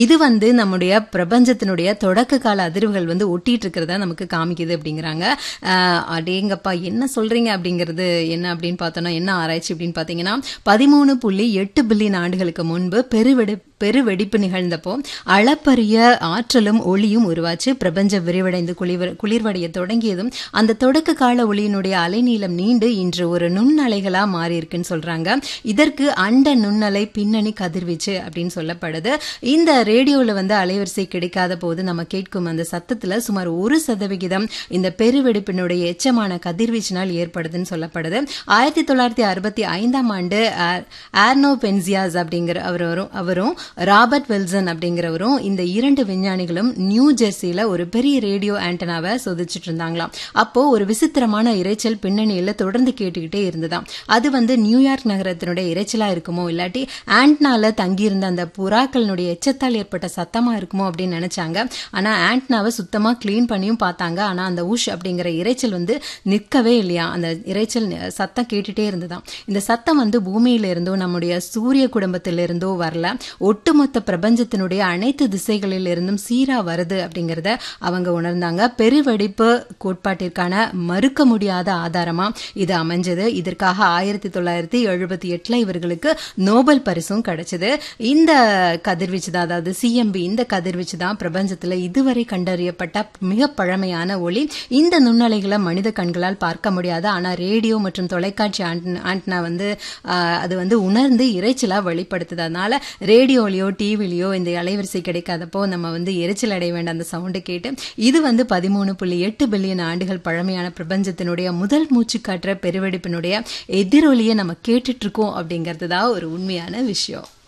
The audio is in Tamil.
இது வந்து நம்முடைய பிரபஞ்சத்தினுடைய தொடக்க கால அதிர்வுகள் வந்து ஒட்டிட்டு இருக்கிறதா நமக்கு காமிக்குது அப்படிங்கிறாங்க ஆஹ் அடேங்கப்பா என்ன சொல்றீங்க அப்படிங்கிறது என்ன அப்படின்னு பார்த்தோம்னா என்ன ஆராய்ச்சி அப்படின்னு பார்த்தீங்கன்னா பதிமூணு புள்ளி எட்டு பில்லியன் ஆண்டுகளுக்கு முன்பு பெருவெடி பெருவெடிப்பு நிகழ்ந்தப்போ அளப்பரிய ஆற்றலும் ஒளியும் உருவாச்சு பிரபஞ்சம் விரிவடைந்து குளிர் குளிர்வடைய தொடங்கியதும் அந்த தொடக்க கால ஒளியினுடைய அலைநீளம் நீண்டு இன்று ஒரு நுண்ணலைகளா மாறி இருக்குன்னு சொல்றாங்க இதற்கு அண்ட நுண்ணலை பின்னணி கதிர்வீச்சு அப்படின்னு சொல்லப்படுது இந்த ரேடியோல வந்து அலைவரிசை கிடைக்காத போது நம்ம கேட்கும் அந்த சத்தத்துல சுமார் ஒரு சதவிகிதம் இந்த பெருவெடிப்பினுடைய எச்சமான கதிர்வீச்சினால் ஏற்படுதுன்னு சொல்லப்படுது ஆயிரத்தி தொள்ளாயிரத்தி அறுபத்தி ஐந்தாம் ஆண்டு ஆர்- ஆர்னோ பென்சியாஸ் அப்படிங்கிற அவரும் அவரும் ராபர்ட் வில்சன் அப்படிங்கிறவரும் இந்த இரண்டு விஞ்ஞானிகளும் நியூ ஜெர்சியில ஒரு பெரிய ரேடியோ ஆண்டனாவை சோதிச்சுட்டு இருந்தாங்களாம் அப்போ ஒரு விசித்திரமான இரைச்சல் பின்னணியில தொடர்ந்து கேட்டுக்கிட்டே இருந்ததாம் அது வந்து நியூயார்க் நகரத்தினுடைய இரைச்சலா இருக்குமோ இல்லாட்டி ஆண்டனால தங்கியிருந்த அந்த புறாக்களினுடைய எச்சத்தால் ஏற்பட்ட சத்தமா இருக்குமோ அப்படின்னு நினைச்சாங்க ஆனா ஆண்டனாவை சுத்தமா க்ளீன் பண்ணியும் பார்த்தாங்க ஆனா அந்த உஷ் அப்படிங்கிற இரைச்சல் வந்து நிற்கவே இல்லையா அந்த இரைச்சல் நி- சத்தம் கேட்டுட்டே இருந்ததாம் இந்த சத்தம் வந்து பூமியில இருந்தோ நம்முடைய சூரிய குடும்பத்திலிருந்தோ வரல ஒட்டுமொத்த பிரபஞ்சத்தினுடைய அனைத்து திசைகளில் இருந்தும் சீரா வருது அப்படிங்கறத அவங்க உணர்ந்தாங்க பெருவெடிப்பு கோட்பாட்டிற்கான மறுக்க முடியாத ஆதாரமா இது அமைஞ்சது இதற்காக ஆயிரத்தி தொள்ளாயிரத்தி எழுபத்தி எட்டுல இவர்களுக்கு நோபல் பரிசும் கிடைச்சது இந்த கதிர்வீச்சு தான் அதாவது சிஎம்பி இந்த கதிர்வீச்சு தான் பிரபஞ்சத்துல இதுவரை கண்டறியப்பட்ட மிக பழமையான ஒளி இந்த நுண்ணலைகளை மனித கண்களால் பார்க்க முடியாது ஆனா ரேடியோ மற்றும் தொலைக்காட்சி ஆண்டன- ஆண்டனா வந்து ஆஹ், அது வந்து உணர்ந்து இரைச்சலா வெளிப்படுத்துது அதனால ரேடியோலயோ டிவிலையோ இந்த அலைவரிசை கிடைக்காதப்போ நம்ம வந்து எரிச்சல் அடைய வேண்டாம் அந்த சவுண்டு கேட்டு இது வந்து பதிமூணு புள்ளி எட்டு பில்லியன் ஆண்டுகள் பழமையான பிரபஞ்சத்தினுடைய முதல் மூச்சு காற்ற பெருவெடிப்பினுடைய எதிரொலியை நம்ம கேட்டுட்டு இருக்கோம் அப்படிங்கிறது தான் ஒரு உண்மையான விஷயம்